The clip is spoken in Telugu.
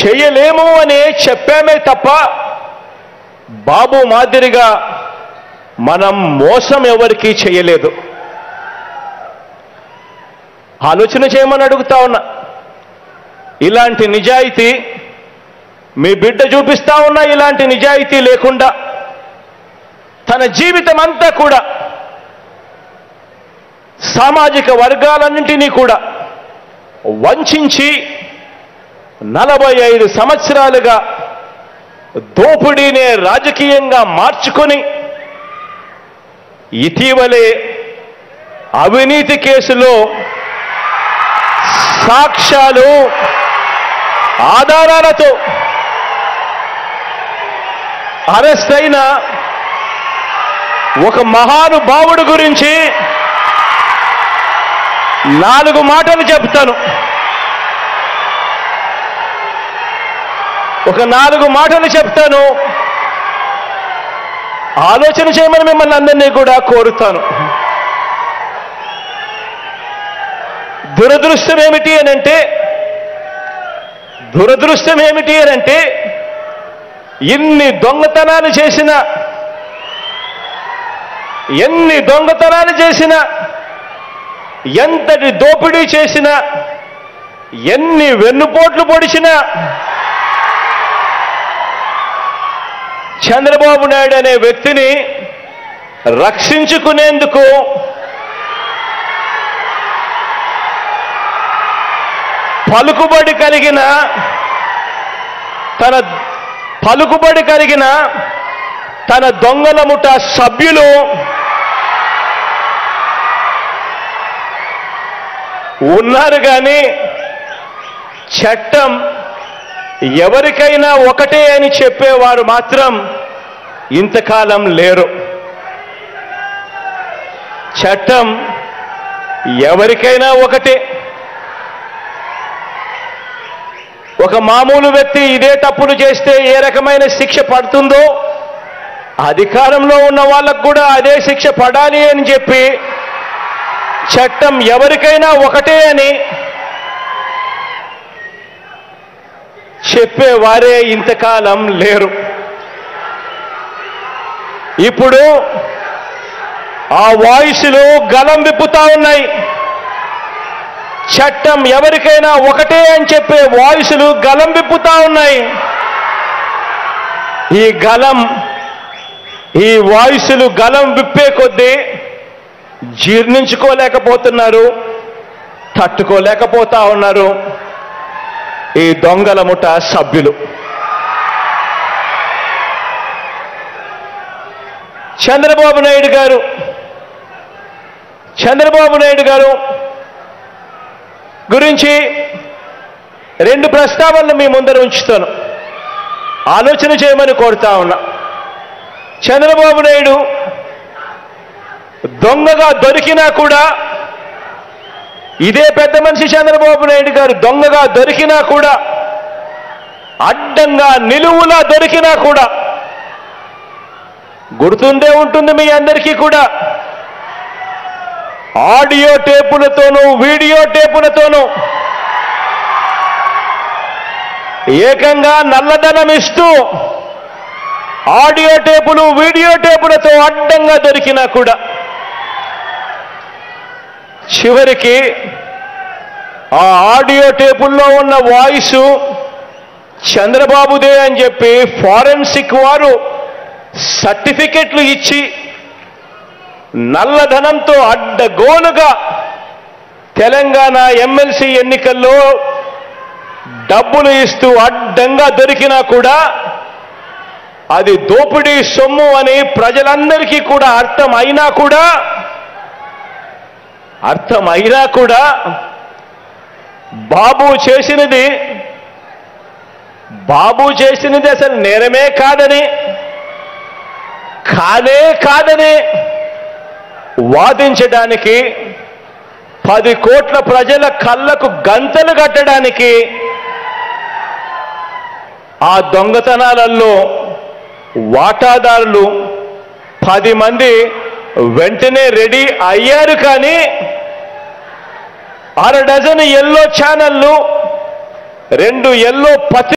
చేయలేము అని చెప్పామే తప్ప బాబు మాదిరిగా మనం మోసం ఎవరికీ చేయలేదు ఆలోచన చేయమని అడుగుతా ఉన్నా ఇలాంటి నిజాయితీ మీ బిడ్డ చూపిస్తా ఉన్నా ఇలాంటి నిజాయితీ లేకుండా తన జీవితం అంతా కూడా సామాజిక వర్గాలన్నింటినీ కూడా వంచి నలభై ఐదు సంవత్సరాలుగా దోపిడీనే రాజకీయంగా మార్చుకొని ఇటీవలే అవినీతి కేసులో సాక్ష్యాలు ఆధారాలతో అరెస్ట్ అయిన ఒక మహానుభావుడు గురించి నాలుగు మాటలు చెప్తాను ఒక నాలుగు మాటలు చెప్తాను ఆలోచన చేయమని మిమ్మల్ని అందరినీ కూడా కోరుతాను దురదృష్టం ఏమిటి అని అంటే దురదృష్టం ఏమిటి అని అంటే ఇన్ని దొంగతనాలు చేసిన ఎన్ని దొంగతనాలు చేసిన ఎంతటి దోపిడీ చేసినా ఎన్ని వెన్నుపోట్లు పొడిచినా చంద్రబాబు నాయుడు అనే వ్యక్తిని రక్షించుకునేందుకు పలుకుబడి కలిగిన తన పలుకుబడి కలిగిన తన దొంగల ముఠ సభ్యులు ఉన్నారు కానీ చట్టం ఎవరికైనా ఒకటే అని చెప్పేవారు మాత్రం ఇంతకాలం లేరు చట్టం ఎవరికైనా ఒకటే ఒక మామూలు వ్యక్తి ఇదే తప్పులు చేస్తే ఏ రకమైన శిక్ష పడుతుందో అధికారంలో ఉన్న వాళ్ళకు కూడా అదే శిక్ష పడాలి అని చెప్పి చట్టం ఎవరికైనా ఒకటే అని చెప్పేవారే ఇంతకాలం లేరు ఇప్పుడు ఆ వాయిస్లు గలం విప్పుతా ఉన్నాయి చట్టం ఎవరికైనా ఒకటే అని చెప్పే వాయిస్లు గలం విప్పుతా ఉన్నాయి ఈ గలం ఈ వాయిస్లు గలం విప్పే కొద్దీ జీర్ణించుకోలేకపోతున్నారు తట్టుకోలేకపోతా ఉన్నారు ఈ దొంగల ముఠ సభ్యులు చంద్రబాబు నాయుడు గారు చంద్రబాబు నాయుడు గారు గురించి రెండు ప్రస్తావనలు మీ ముందర ఉంచుతాను ఆలోచన చేయమని కోరుతా ఉన్నా చంద్రబాబు నాయుడు దొంగగా దొరికినా కూడా ఇదే పెద్ద మనిషి చంద్రబాబు నాయుడు గారు దొంగగా దొరికినా కూడా అడ్డంగా నిలువులా దొరికినా కూడా గుర్తుండే ఉంటుంది మీ అందరికీ కూడా ఆడియో టేపులతోనూ వీడియో టేపులతోనూ ఏకంగా నల్లధనం ఇస్తూ ఆడియో టేపులు వీడియో టేపులతో అడ్డంగా దొరికినా కూడా చివరికి ఆ ఆడియో టేపుల్లో ఉన్న వాయిస్ చంద్రబాబుదే అని చెప్పి ఫారెన్సిక్ వారు సర్టిఫికెట్లు ఇచ్చి నల్లధనంతో అడ్డగోలుగా తెలంగాణ ఎమ్మెల్సీ ఎన్నికల్లో డబ్బులు ఇస్తూ అడ్డంగా దొరికినా కూడా అది దోపిడీ సొమ్ము అని ప్రజలందరికీ కూడా అర్థం అయినా కూడా అర్థం అయినా కూడా బాబు చేసినది బాబు చేసినది అసలు నేరమే కాదని కానే కాదని వాదించడానికి పది కోట్ల ప్రజల కళ్ళకు గంతలు కట్టడానికి ఆ దొంగతనాలలో వాటాదారులు పది మంది వెంటనే రెడీ అయ్యారు కానీ అర డజన్ ఎల్లో ఛానళ్ళు రెండు ఎల్లో పత్రిక